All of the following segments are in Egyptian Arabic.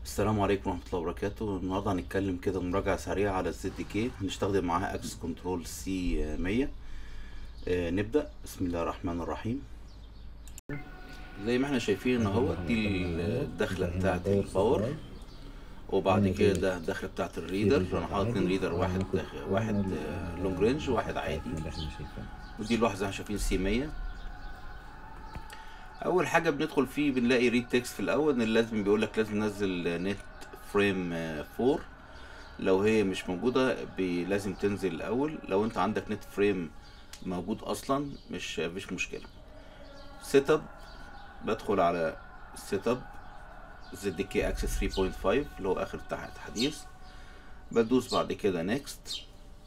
السلام عليكم ورحمة الله وبركاته النهاردة هنتكلم كده مراجعة سريعة على الزد كي هنستخدم معاها اكس كنترول سي 100 آه، نبدأ بسم الله الرحمن الرحيم زي ما احنا شايفين اهو دي الدخلة بتاعة الباور وبعد كده ده الدخلة بتاعة الريدر انا حاطط اتنين ريدر واحد واحد لونج رينج وواحد عادي ودي الواحد زي ما احنا شايفين سي 100 اول حاجه بندخل فيه بنلاقي ريد تكست في الاول ان لازم بيقول لك لازم ننزل نت فريم 4 لو هي مش موجوده بي لازم تنزل الاول لو انت عندك نت فريم موجود اصلا مش مفيش مشكله سيت اب بدخل على سيت اب زد كي اكسس 3.5 اللي هو اخر تحديث بدوس بعد كده نيكست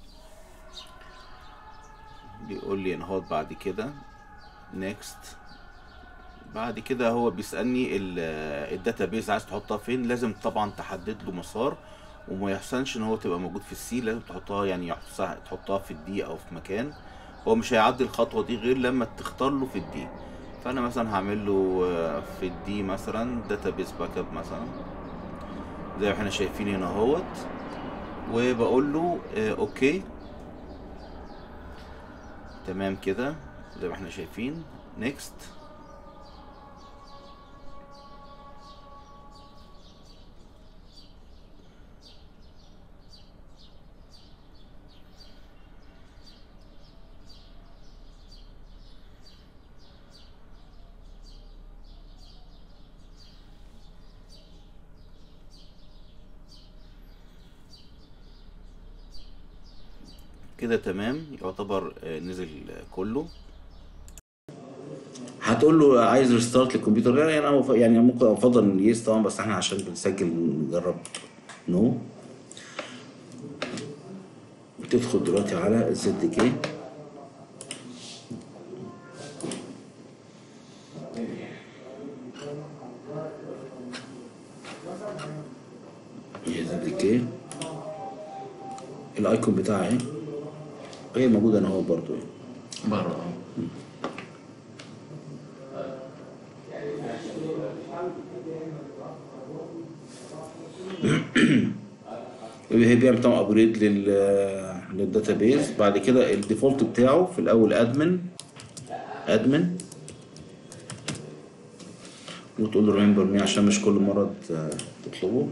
بيقول لي انهض بعد كده نيكست بعد كده هو بيسألني الداتابيز عايز تحطها فين لازم طبعا تحدد له مسار وما يحسنش ان هو تبقى موجود في السي لازم تحطها يعني تحطها في الدي او في مكان هو مش هيعدي الخطوه دي غير لما تختار له في الدي فانا مثلا هعمل له في الدي مثلا داتابيز باك اب مثلا زي ما احنا شايفين هنا اهوت وبقول له اوكي تمام كده زي ما احنا شايفين نيكست كده تمام يعتبر نزل كله هتقول له عايز ريستارت للكمبيوتر يعني انا يعني ممكن افضل يس طبعا بس احنا عشان بنسجل نجرب نو تدخل دلوقتي على الزد كي زد كي الايكون بتاعها اهي هي موجودة هنا اهو برضه بره هي بيعمل طبعا ابجريد لل للداتابيز بعد كده الديفولت بتاعه في الاول ادمن ادمن وتقول له ريمبر مي عشان مش كل مره تطلبه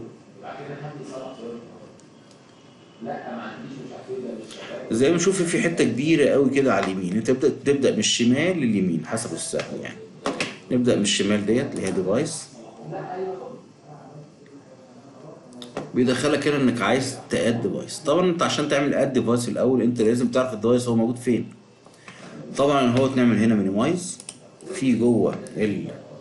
زي ما نشوف في حته كبيره قوي كده على اليمين انت تبدا تبدا من الشمال لليمين حسب السهم يعني نبدا من الشمال ديت اللي هي ديفايس بيدخلك هنا انك عايز تاد ديفايس طبعا انت عشان تعمل اد ديفايس الاول انت لازم تعرف الديفايس هو موجود فين طبعا هو نعمل هنا مينيمايز في جوه ال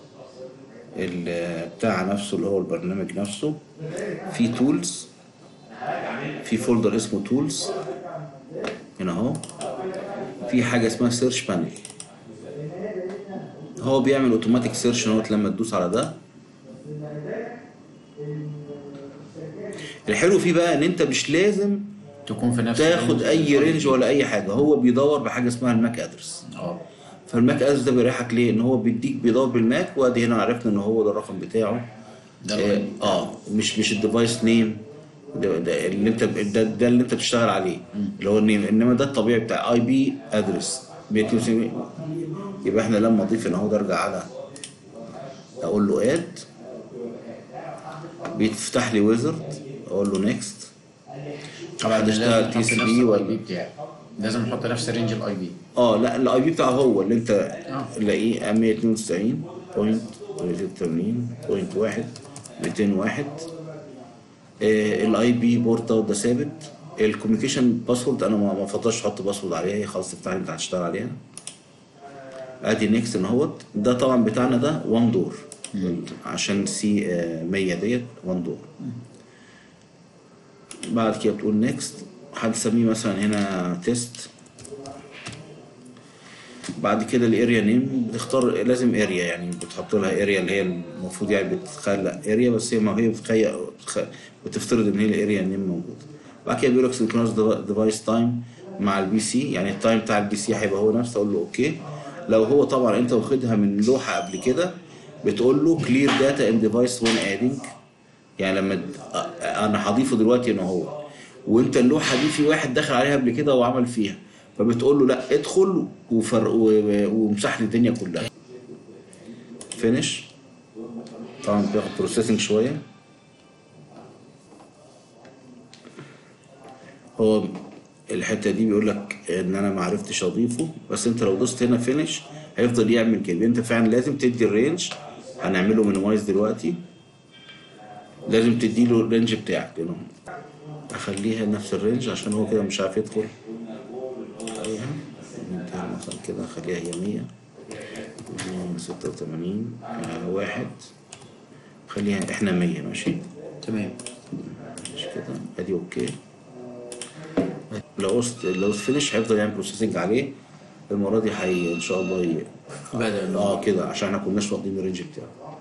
ال بتاع نفسه اللي هو البرنامج نفسه في تولز في فولدر اسمه تولز هنا اهو في حاجه اسمها سيرش بانل هو بيعمل اوتوماتيك سيرش نوت لما تدوس على ده الحلو فيه بقى ان انت مش لازم تكون في نفس تاخد اي رينج ولا اي حاجه هو بيدور بحاجه اسمها الماك ادرس اه فالماك ادرس ده بيريحك ليه ان هو بيديك بيدور بالماك وادي هنا عرفنا ان هو ده الرقم بتاعه ده اه, الوحيد. آه مش مش الديفايس نيم ده, ده اللي انت ده, ده اللي انت بتشتغل عليه اللي هو النيم انما ده الطبيعي بتاع اي بي ادرس 192 يبقى احنا لما اضيف هنا اهو ارجع على اقول له اد بيفتح لي ويزرد اقول له نيكست طبعا هتشتغل لازم TCP تحط نفس ولا- الاي بي بتاعي لازم احط نفس رينج الاي بي اه لا الاي بي بتاعه هو اللي انت تلاقيه 192.1 201 الاي بي بورت ده ثابت الكوميونيكيشن باسورد انا ما ما بفضلش احط باسورد عليها هي خلاص تفتح انت هتشتغل عليها ادي نيكست ان اهوت ده طبعا بتاعنا ده وان دور عشان سي 100 ديت وان دور بعد كده بتقول نيكست هنسميه مثلا هنا تيست بعد كده الاريا نيم بتختار لازم اريا يعني بتحط لها اريا اللي هي المفروض يعني بتخلق اريا بس هي ما هي بتخيق بتخ- بتفترض ان هي الاريا نيم موجوده بعد كده بيقول لك سنكرونس ديفايس تايم مع البي سي يعني التايم بتاع البي سي هيبقى هو نفسه اقول له اوكي لو هو طبعا انت واخدها من لوحه قبل كده بتقول له كلير داتا ان ديفايس وين ادنج يعني لما د- أ- انا هضيفه دلوقتي ان هو وانت اللوحه دي في واحد دخل عليها قبل كده وعمل فيها فبتقول له لا ادخل وفر و- وامسح لي الدنيا كلها فينش طبعا بياخد بروسيسنج شويه هو الحته دي بيقول لك ان انا ما عرفتش اضيفه بس انت لو دوست هنا فينش هيفضل يعمل كده انت فعلا لازم تدي الرينج هنعمله مينيمايز دلوقتي لازم تدي له الرينج بتاعك لانه اخليها نفس الرينج عشان هو كده مش عارف يدخل عليها نديها مثلا كده اخليها هي 100 86 آه، واحد خليها احنا 100 ماشي تمام مش كده ادي اوكي لو وصلت لو فينش هيفضل يعمل بروسيسنج عليه المره دي هي ان شاء الله ي... بدأ إنه- اه كده عشان احنا كناش واخدين الرينج بتاعه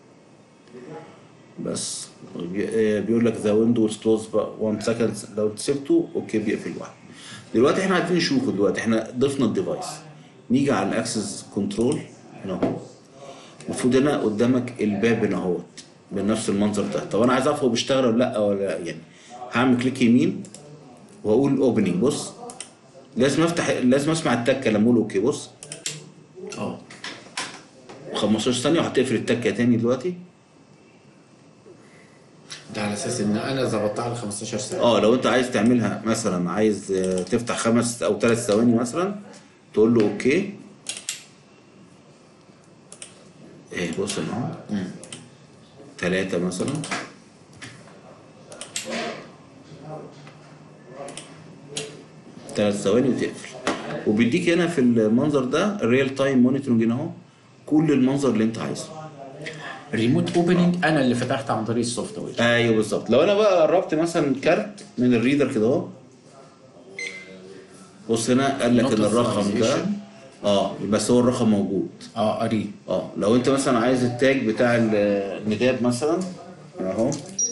بس بي- آه، بيقول لك ذا ويندوز كلوز 1 سكند لو سبته اوكي بيقفل لوحده دلوقتي احنا عايزين نشوفه دلوقتي احنا ضفنا الديفايس نيجي على الاكسس كنترول هنا اهو المفروض هنا قدامك الباب هنا اهوت بنفس المنظر ده طب انا عايز اعرف هو بيشتغل ولا لا ولا لا يعني هعمل كليك يمين واقول اوبننج بص لازم افتح لازم اسمع التكه لما اقول اوكي بص اه 15 ثانيه وهتقفل التكه تاني دلوقتي ده على اساس ان انا ظبطتها على 15 سنه اه لو انت عايز تعملها مثلا عايز آه، تفتح خمس او ثلاث ثواني مثلا تقول له اوكي ايه بص اهو ثلاثة مثلا ثلاث ثواني وتقفل وبيديك هنا في المنظر ده الريال تايم مونيتورنج هنا اهو كل المنظر اللي انت عايزه ريموت اوبننج انا اللي فتحت عن طريق السوفت وير ايوه بالظبط لو انا بقى قربت مثلا كارت من الريدر كده اهو بص هنا قال لك ان Not الرقم ده authorization. اه بس هو الرقم موجود اه قريب اه لو انت مثلا عايز التاج بتاع ال- النداب مثلا اهو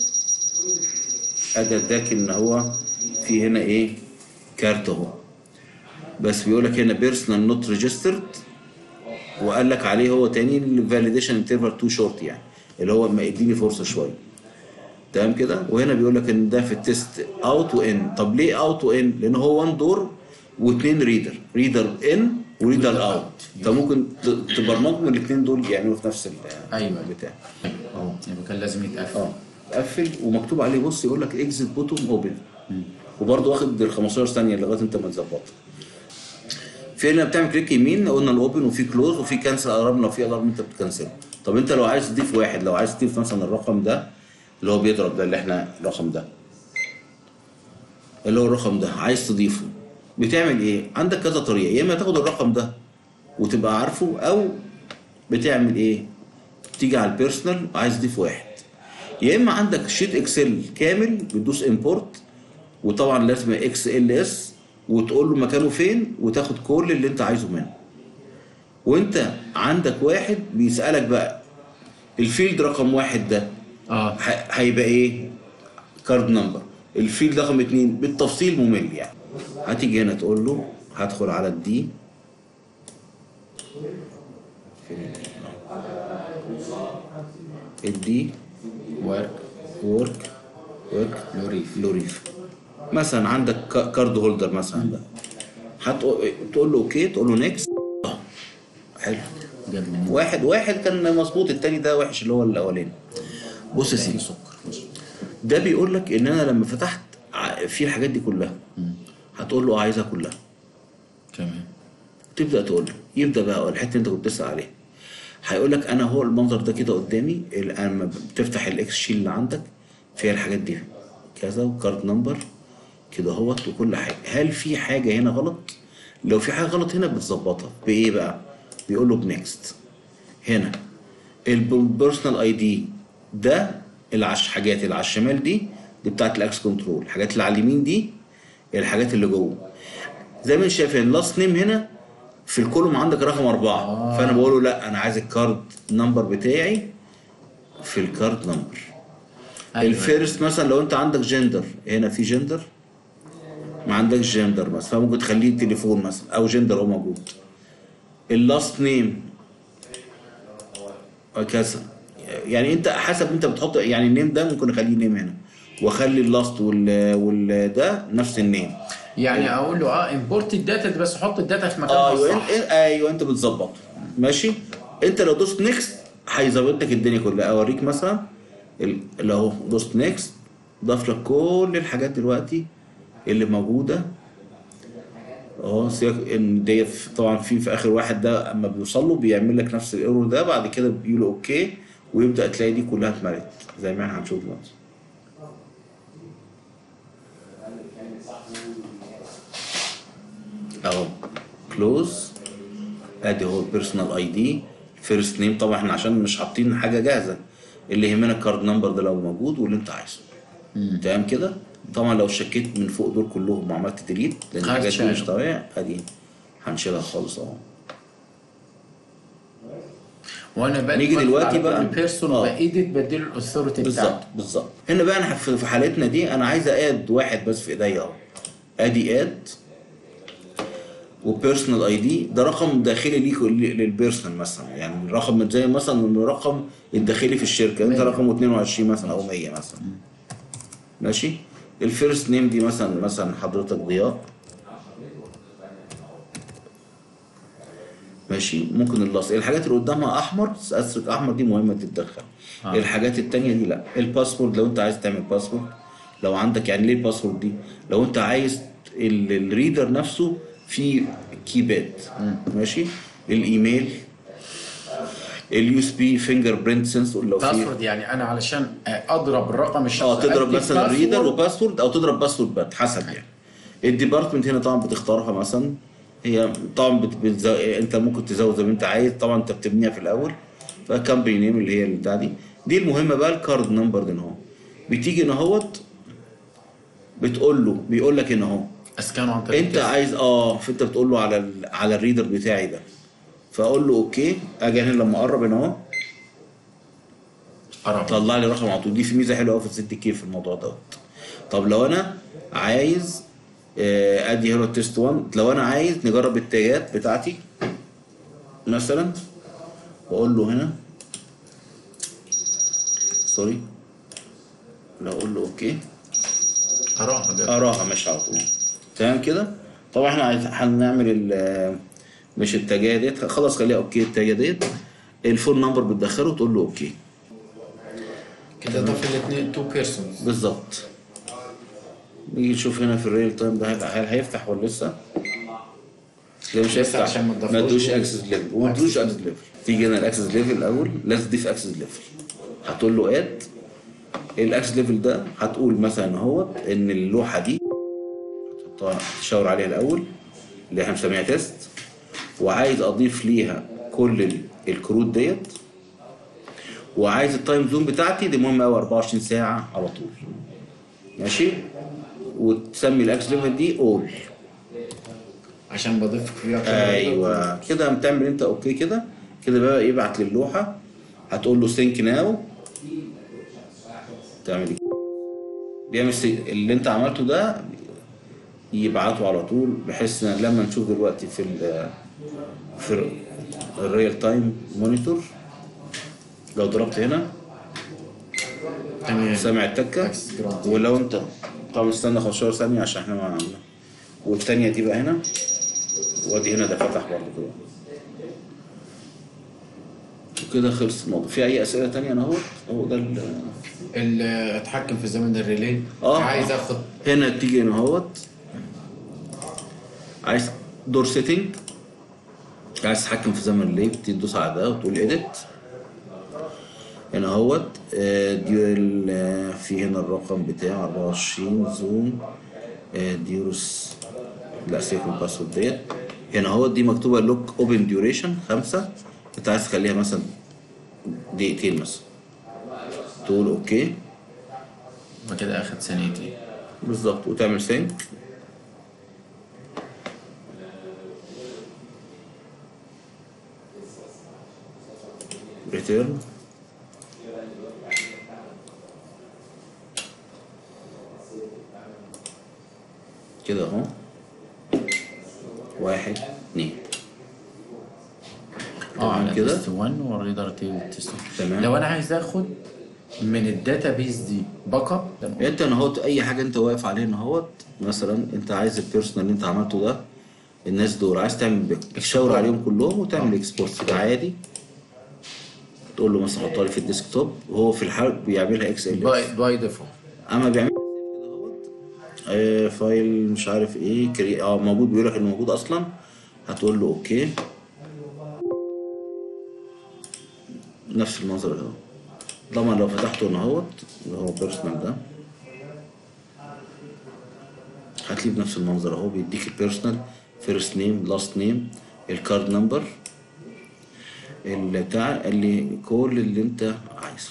ادى اداك ان هو في هنا ايه كارت اهو بس بيقول لك هنا بيرسونال نوت ريجسترد وقال لك عليه هو تاني الفاليديشن انترفال تو شورت يعني اللي هو ما اديني فرصه شويه تمام كده وهنا بيقول لك ان ده في التيست اوت وان طب ليه اوت وان لان هو وان دور واثنين ريدر ريدر ان وريدر اوت فممكن ت- تبرمجهم الاثنين دول يعملوا في نفس ال- أيوة. البتاع اه يبقى كان لازم يتقفل اه قفل ومكتوب عليه بص يقول لك اكزيت بوتوم اوبن وبرضه واخد ال 15 ثانيه لغايه انت ما تظبطها في هنا بتعمل كليك يمين قلنا الاوبن وفي كلوز وفي كانسل الارم لو في الارم انت بتكنسله طب انت لو عايز تضيف واحد لو عايز تضيف مثلا الرقم ده اللي هو بيضرب ده اللي احنا الرقم ده اللي هو الرقم ده عايز تضيفه بتعمل ايه عندك كذا طريقه يا اما تاخد الرقم ده وتبقى عارفه او بتعمل ايه تيجي على البيرسونال عايز تضيف واحد يا اما عندك شيت اكسل كامل بتدوس امبورت وطبعا لازم اكس ال اس وتقول له مكانه فين وتاخد كل اللي انت عايزه منه وانت عندك واحد بيسالك بقى الفيلد رقم واحد ده اه ه- هيبقى ايه كارد نمبر الفيلد رقم اتنين بالتفصيل ممل يعني هتيجي هنا تقول له هدخل على الدي الدي ورك ورك ورك لوريف لوريف مثلا عندك كا- كارد هولدر مثلا ده هتقول له اوكي تقول له نيكست حلو جاب من واحد واحد كان مظبوط التاني ده وحش اللي هو الاولاني بص يا في سيدي سكر ده بيقول لك ان انا لما فتحت ع- في الحاجات دي كلها هتقول له عايزها كلها تمام تبدا تقول له يبدا بقى الحته اللي انت كنت بتسال عليها هيقول لك انا هو المنظر ده كده قدامي ال- لما بتفتح الاكس شيل اللي عندك فيها الحاجات دي كذا وكارد نمبر كده اهوت وكل حاجه هل في حاجه هنا غلط لو في حاجه غلط هنا بتظبطها بايه بقى بيقول له بنكست هنا البيرسونال اي دي ده العش حاجات اللي على الشمال دي دي بتاعت الاكس كنترول الحاجات اللي على اليمين دي الحاجات اللي جوه زي ما انت شايف اللاست نيم هنا في الكولوم عندك رقم أربعة آه. فأنا بقول له لا أنا عايز الكارد نمبر بتاعي في الكارد نمبر أيوة. الفيرست مثلا لو أنت عندك جندر هنا في جندر ما عندكش جندر مثلا فممكن تخليه تليفون مثلا أو جندر هو موجود اللاست نيم وكذا يعني انت حسب انت بتحط يعني النيم ده ممكن اخليه نيم هنا واخلي اللاست وال وال ده نفس النيم يعني اقول له اه امبورت الداتا بس حط الداتا في مكانها ايوه الصح انت ايوه انت بتظبطه ماشي انت لو دوست نيكست هيزود لك الدنيا كلها اوريك مثلا ال- اللي اهو دوست نيكست ضاف لك كل الحاجات دلوقتي اللي موجوده اهو سيبك ان ديت طبعا في في اخر واحد ده اما بيوصل له بيعمل لك نفس الايرور ده بعد كده بيقول له اوكي ويبدا تلاقي دي كلها اتملت زي ما احنا هنشوف دلوقتي اهو كلوز ادي هو البيرسونال اي دي فيرست نيم طبعا احنا عشان مش حاطين حاجه جاهزه اللي يهمنا الكارد نمبر ده لو موجود واللي انت عايزه تمام كده طبعا لو شكيت من فوق دول كلهم وعملت ديليت لان خلاص الحاجات دي مش شالوا. طبيعيه ادي هنشيلها خالص اهو وانا بقى نيجي دلوقتي بقى- البيرسون آه. بايديت بديله الاثوريتي بالظبط بتاعته بالظبط هنا بقى انا في في حالتنا دي انا عايز اد واحد بس في ايديا اهو ادي اد وبيرسونال اي دي ده رقم داخلي ليك للبيرسونال مثلا يعني رقم زي مثلا الرقم الداخلي في الشركه انت مية. رقم 22 مثلا او 100 مثلا ماشي الفيرست نيم دي مثلا مثلا حضرتك ضياء ماشي ممكن اللاصق الحاجات اللي قدامها احمر اسرك احمر دي مهمه تتدخل آه. آه. الحاجات التانية دي لا الباسورد لو انت عايز تعمل باسورد لو عندك يعني ليه الباسورد دي لو انت عايز ال- الريدر نفسه في كيباد ماشي الايميل اليو اس بي فينجر برنت سنسور لو في باسورد يعني انا علشان اضرب الرقم الشخصي اه تضرب أدي مثلا password. ريدر وباسورد او تضرب باسورد بات حسب يعني الديبارتمنت هنا طبعا بتختارها مثلا هي طبعا بت... بتزو... انت ممكن تزود زي ما انت عايز طبعا انت بتبنيها في الاول فكامباني نيم اللي هي البتاع دي دي المهمه بقى الكارد نمبر ده اهو بتيجي هنا اهوت بتقول له بيقول لك هنا اهو اسكانه عن طريق انت التست. عايز اه فانت بتقول له على ال... على الريدر بتاعي ده فاقول له اوكي اجي هنا لما اقرب هنا اهو قرب. طلع لي رقم على طول دي في ميزه حلوه قوي في الست كي في الموضوع دوت طب لو انا عايز آه، ادي هنا تيست 1 لو انا عايز نجرب التاجات بتاعتي مثلا واقول له هنا سوري لو اقول له اوكي قراها ده. اراها مش على طول تمام كده طبعا احنا عايز هنعمل ال- مش التاجية ديت خلاص خليها اوكي التاجية ديت الفون نمبر بتدخله وتقول له اوكي كده ضاف الاثنين تو بيرسونز بالظبط نيجي نشوف هنا في الريل تايم ده هل هل هيفتح ولا لسه؟ لا مش لسه هيفتح عشان ما ما تضافلوش تدوش جوه. اكسس ليفل وما تدوش اكسس ليفل تيجي هنا الاكسس ليفل الاول لازم تضيف اكسس ليفل هتقول له اد الاكسس ليفل ده هتقول مثلا اهوت ان اللوحه دي هتحطها تشاور عليها الاول اللي احنا مسميها تيست وعايز اضيف ليها كل ال- الكروت ديت وعايز التايم زون بتاعتي دي مهمه قوي 24 ساعه على طول ماشي وتسمي الاكس ليفل دي اول عشان بضيف فيها كده ايوه كده قام تعمل انت اوكي كده كده بقى يبعت للوحه هتقول له سينك ناو تعمل ايه بيعمل سي... اللي انت عملته ده يبعته على طول بحيث ان لما نشوف دلوقتي في ال في الريال تايم مونيتور لو ضربت هنا تمام سامع التكه Access granted. ولو انت طبعا استنى 15 ثانيه عشان احنا ما عملنا والتانيه دي بقى هنا وادي هنا ده فتح برضه كده وكده خلص الموضوع في اي اسئله تانية انا اهو هو ده ال- ال- اتحكم في زمن الريلي اه عايز اخد هنا تيجي هنا اهوت عايز دور سيتنج عايز تتحكم في زمن الليل تدوس على ده وتقول اديت هنا اهوت آه، دي ال- آه، في هنا الرقم بتاعه 24 زوم آه، ديوروس لا سيف الباسورد ديت هنا اهوت دي مكتوبه لوك اوبن ديوريشن خمسة انت عايز تخليها مثلا دقيقتين مثلا تقول اوكي كده اخد ثانيتين بالظبط وتعمل سينك ريتيرن كده اهو واحد اتنين اه على كده تيست 1 والريدر تيست 2 تمام. لو انا عايز اخد من الداتابيز دي باك اب انت نهوت اي حاجه انت واقف عليها نهوت مثلا انت عايز البيرسونال اللي انت عملته ده الناس دول عايز تعمل بيك تشاور عليهم كلهم وتعمل اكسبورت كده عادي تقول له مثلا حطها لي في الديسكتوب وهو في الحال بيعملها اكس ال باي باي ديفولت اما بيعمل كده اهوت آه، فايل مش عارف ايه كري... اه موجود بيقول لك انه موجود اصلا هتقول له اوكي نفس المنظر ده طبعا لو فتحته هنا اهوت اللي هو بيرسونال ده هتلاقيه بنفس المنظر اهو بيديك البيرسونال فيرست نيم لاست نيم الكارد نمبر بتاع اللي كل اللي انت عايزه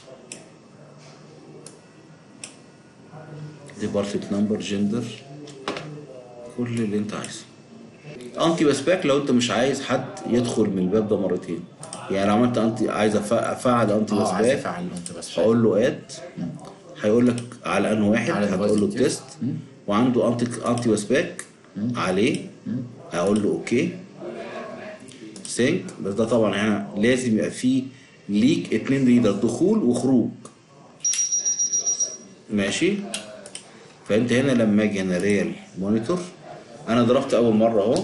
ديبارتمنت نمبر جندر كل اللي انت عايزه انتي بسباك لو انت مش عايز حد يدخل من الباب ده مرتين يعني لو عملت انتي عايز أف- افعل انتي اه عايز بسباك افعل انت بس هقول له اد هيقول لك على انه واحد على هتقول له البوزيتيف. تيست وعنده انتي انتي بسباك عليه هقول له اوكي سينك بس ده طبعا هنا لازم يبقى فيه ليك اتنين ريدر دخول وخروج ماشي فانت هنا لما اجي هنا ريال مونيتور انا ضربت اول مره اهو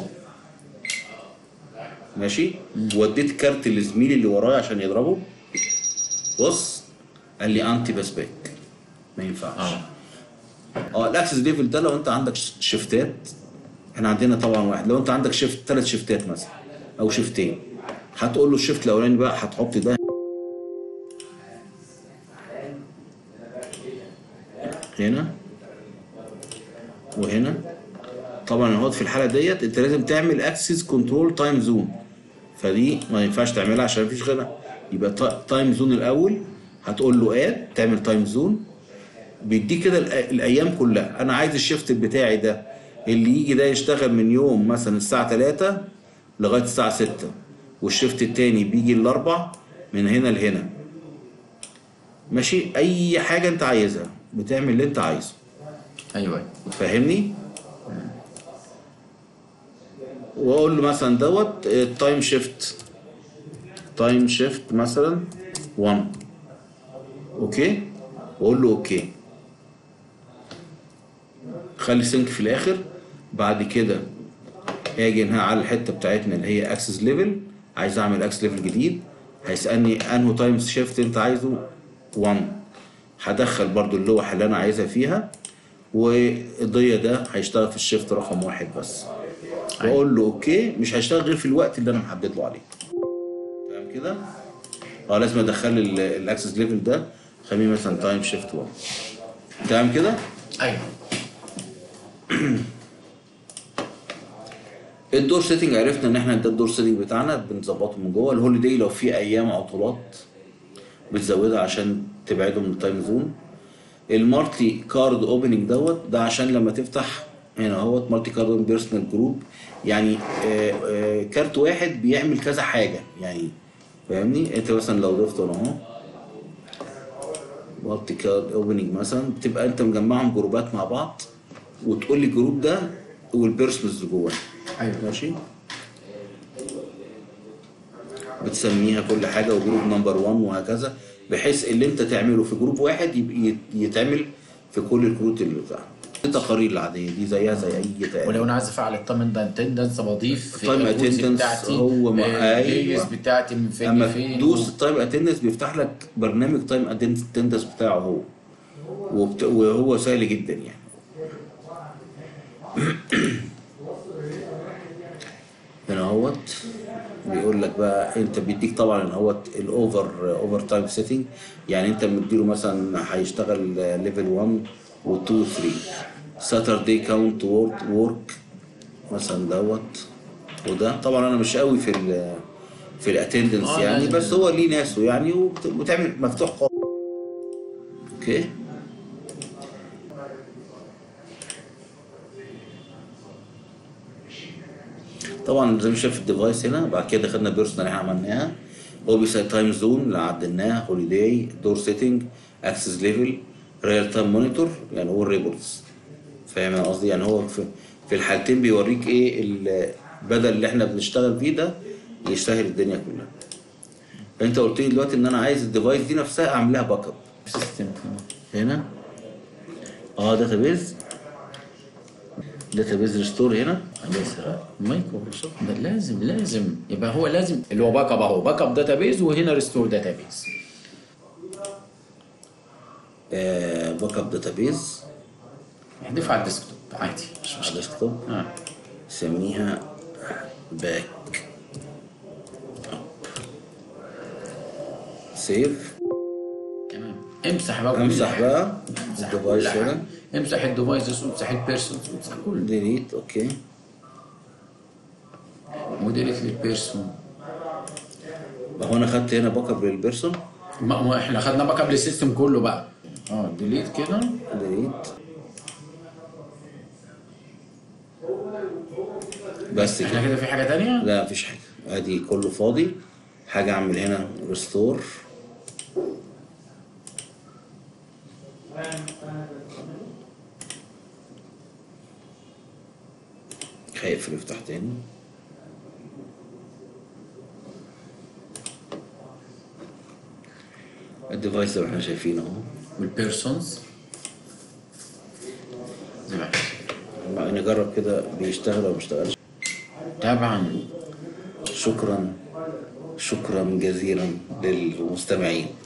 ماشي وديت كارت لزميلي اللي ورايا عشان يضربه بص قال لي انتي بسباك ما ينفعش اه اه الاكسس ليفل ده لو انت عندك ش- شيفتات احنا عندنا طبعا واحد لو انت عندك شيفت ثلاث شيفتات مثلا او شيفتين هتقول له الشيفت الاولاني بقى هتحط ده هنا وهنا طبعا اهوت في الحاله ديت انت لازم تعمل اكسس كنترول تايم زون فدي ما ينفعش تعملها عشان مفيش غيرها يبقى تايم زون الاول هتقول له اد تعمل تايم زون بيديك كده الأ- الايام كلها انا عايز الشيفت بتاعي ده اللي يجي ده يشتغل من يوم مثلا الساعه 3 لغايه الساعه 6 والشيفت التاني بيجي الاربع من هنا لهنا ماشي اي حاجه انت عايزها بتعمل اللي انت عايزه ايوه فاهمني واقول له مثلا دوت تايم شيفت تايم شيفت مثلا 1 اوكي واقول له اوكي خلي سينك في الاخر بعد كده اجي هنا على الحته بتاعتنا اللي هي اكسس ليفل عايز اعمل اكسس ليفل جديد هيسالني انه تايم شيفت انت عايزه 1 هدخل برضو اللوحه اللي انا عايزها فيها والضيه ده هيشتغل في الشيفت رقم واحد بس واقول له اوكي مش هيشتغل غير في الوقت اللي انا محدد له عليه تمام كده اه لازم ادخل ال- الاكسس ليفل ده خليه مثلا تايم شيفت 1 تمام كده ايوه الدور سيتنج عرفنا ان احنا ده الدور سيتنج بتاعنا بنظبطه من جوه الهوليداي لو في ايام عطلات بتزودها عشان تبعده من التايم زون المالتي كارد اوبننج دوت ده عشان لما تفتح هنا اهوت مالتي كارد بيرسونال جروب يعني آه، آه، كارت واحد بيعمل كذا حاجه يعني فاهمني انت مثلا لو ضفت هنا اهو مالتي كارد اوبننج مثلا بتبقى انت مجمعهم جروبات مع بعض وتقول لي الجروب ده والبيرسونز اللي جواه ايوه ماشي بتسميها كل حاجه وجروب نمبر 1 وهكذا بحيث اللي انت تعمله في جروب واحد يبقى يت- يتعمل في كل الكروت اللي بتاعها التقارير العاديه دي زيها زي اي تقارير ولو انا عايز افعل التايم اتندنس بضيف التايم الرولز attendance بتاعتي هو ما- الدايز أيوة. بتاعتي من فين اما لفين تدوس التايم اتندنس بيفتح لك برنامج تايم اتندنس بتاعه هو وبت... وهو سهل جدا يعني هنا اهوت بيقول لك بقى انت بيديك طبعا اهوت الاوفر اوفر تايم سيتنج يعني انت مديله مثلا هيشتغل ليفل 1 و 2 و 3 ساتردي كاونت وورك وورك مثلا دوت وده طبعا انا مش قوي في ال في الاتندنس آه، يعني يعني- بس هو ليه ناسه يعني وبت- وبتعمل مفتوح خالص اوكي طبعا زي ما شايف الديفايس هنا بعد كده خدنا بيرسونال اللي احنا عملناها هو بيسال تايم زون اللي عدلناها هوليداي دور سيتنج اكسس ليفل ريال تايم مونيتور يعني هو الريبورتس فاهم انا قصدي يعني هو في, في الحالتين بيوريك ايه ال- بدل اللي احنا بنشتغل فيه ده يسهل الدنيا كلها انت قلت لي دلوقتي ان انا عايز الديفايس دي نفسها اعملها باك اب سيستم هنا اه داتابيز داتابيز ريستور هنا ليس مايكروسوفت ده لازم لازم يبقى هو لازم اللي هو باك اب اهو باك اب داتابيز وهنا ريستور داتابيز آه باك اب داتابيز احذفها على الديسكتوب عادي مش على مشكله الديسكتوب اه سميها باك اب سيف تمام امسح بقى كل امسح حاجة. بقى امسح الديفايس كل حاجة. هنا امسح الديفايسز وامسح البيرسونز وامسح كل ديليت اوكي موديلت للبيرسون هو انا خدت هنا باك اب للبيرسون ما ما احنا خدنا باك اب للسيستم كله بقى اه ديليت كده ديليت بس احنا كده كده في حاجه تانية لا مفيش حاجه ادي كله فاضي حاجه اعمل هنا ريستور هيقفل يفتح تاني الديفايس زي ما احنا شايفينه اهو والبيرسونز زي ما احنا. نجرب كده بيشتغل ولا بيشتغلش طبعا شكرا شكرا جزيلا للمستمعين